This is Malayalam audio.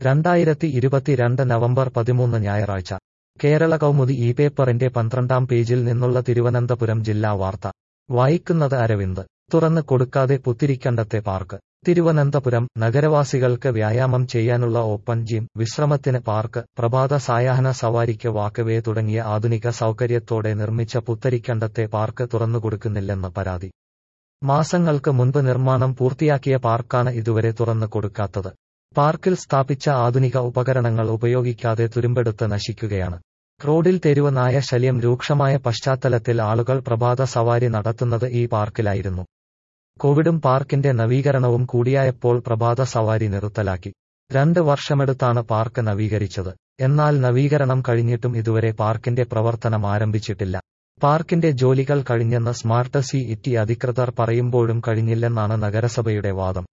രണ്ടായിരത്തി ഇരുപത്തിരണ്ട് നവംബർ പതിമൂന്ന് ഞായറാഴ്ച കേരള കൗമുദി ഈ പേപ്പറിന്റെ പന്ത്രണ്ടാം പേജിൽ നിന്നുള്ള തിരുവനന്തപുരം ജില്ലാ വാർത്ത വായിക്കുന്നത് അരവിന്ദ് തുറന്ന് കൊടുക്കാതെ പുത്തിരിക്കണ്ടത്തെ പാർക്ക് തിരുവനന്തപുരം നഗരവാസികൾക്ക് വ്യായാമം ചെയ്യാനുള്ള ഓപ്പൺ ജിം വിശ്രമത്തിന് പാർക്ക് പ്രഭാത സായാഹ്ന സവാരിക്ക് വാക്കവേ തുടങ്ങിയ ആധുനിക സൗകര്യത്തോടെ നിർമ്മിച്ച പുത്തരിക്കണ്ടത്തെ പാർക്ക് തുറന്നുകൊടുക്കുന്നില്ലെന്ന് പരാതി മാസങ്ങൾക്ക് മുൻപ് നിർമ്മാണം പൂർത്തിയാക്കിയ പാർക്കാണ് ഇതുവരെ തുറന്നു കൊടുക്കാത്തത് പാർക്കിൽ സ്ഥാപിച്ച ആധുനിക ഉപകരണങ്ങൾ ഉപയോഗിക്കാതെ തുരുമ്പെടുത്ത് നശിക്കുകയാണ് റോഡിൽ തെരുവ് നായ ശല്യം രൂക്ഷമായ പശ്ചാത്തലത്തിൽ ആളുകൾ പ്രഭാത സവാരി നടത്തുന്നത് ഈ പാർക്കിലായിരുന്നു കോവിഡും പാർക്കിന്റെ നവീകരണവും കൂടിയായപ്പോൾ പ്രഭാത സവാരി നിർത്തലാക്കി രണ്ട് വർഷമെടുത്താണ് പാർക്ക് നവീകരിച്ചത് എന്നാൽ നവീകരണം കഴിഞ്ഞിട്ടും ഇതുവരെ പാർക്കിന്റെ പ്രവർത്തനം ആരംഭിച്ചിട്ടില്ല പാർക്കിന്റെ ജോലികൾ കഴിഞ്ഞെന്ന് സ്മാർട്ട് സി ഇറ്റി അധികൃതർ പറയുമ്പോഴും കഴിഞ്ഞില്ലെന്നാണ് നഗരസഭയുടെ വാദം